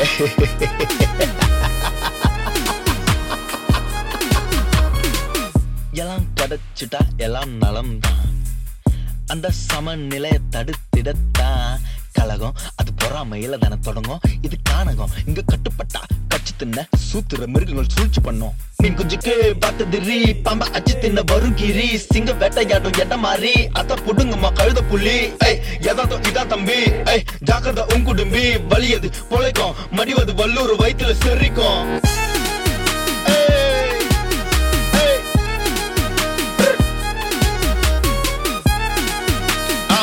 எல்லாம் கிடைச்சிட்டா எல்லாம் நலம் தான் அந்த சமநிலையை தடுத்திடத்தான் கலகம் அது பொறாமையில தானே தொடங்கும் இது கானகம் இங்க கட்டுப்பட்டா கச்சு தின்ன சூத்துற மிருகங்கள் சூழ்ச்சி பண்ணும் மீன் குஞ்சுக்கு பார்த்து திரி பாம்ப அச்சு தின்ன வரும் கிரி சிங்க வேட்டையாடும் எட மாறி அத புடுங்கம்மா கழுத புள்ளி ஐய் எதாதோ இதா தம்பி ஐய் ஜாக்கிரதை உன் குடும்பி வலியது பொழைக்கும் மடிவது வல்லூர் வயிற்றுல செரிக்கும் ஏய், ஏய். ஆ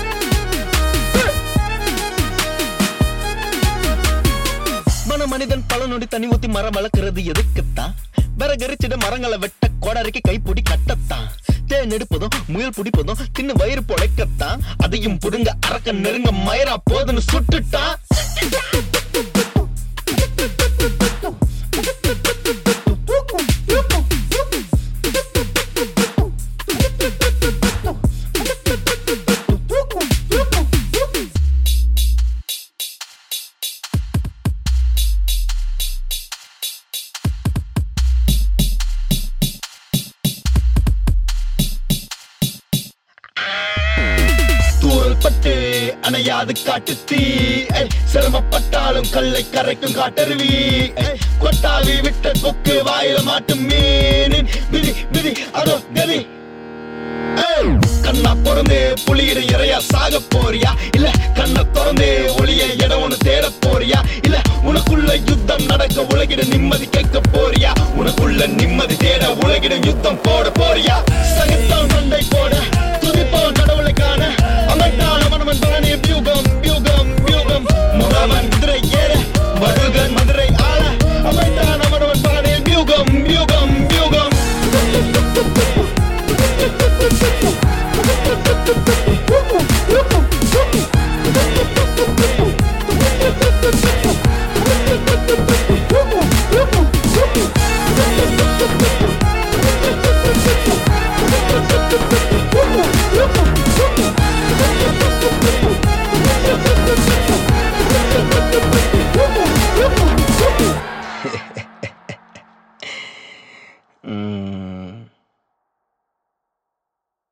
மன மனிதன் பல நொடி தனி ஊத்தி மரம் வளர்க்கறது எதுக்குத்தான் விறகரிச்சிட மரங்களை வெட்ட கோடரைக்கு கைப்பிடி கட்டத்தான் தேன் எடுப்பதும் முயல் பிடிப்பதும் தின்னு வயிறு பொழைக்கத்தான் அதையும் புடுங்க அரக்க நெருங்க மயரா போதுன்னு சுட்டுட்டான் தூரல் பட்டு அணையாது காட்டு தீ ஏய், சிரமப்பட்டாலும் கல்லை கரைக்கும் காட்டருவி ஏய், கொட்டாவி விட்ட கொக்கு வாயில மாட்டும் மீனின் விதி விதி அதோ கதி ஏய், கண்ணா பிறந்து புலியிட இறையா சாக போறியா இல்ல கண்ணை திறந்து ஒளிய இடம் ஒண்ணு தேட போறியா இல்ல உனக்குள்ள யுத்தம் நடக்க உலகிட நிம்மதி கேட்க போறியா உனக்குள்ள நிம்மதி தேட உலகிட யுத்தம் போட போறியா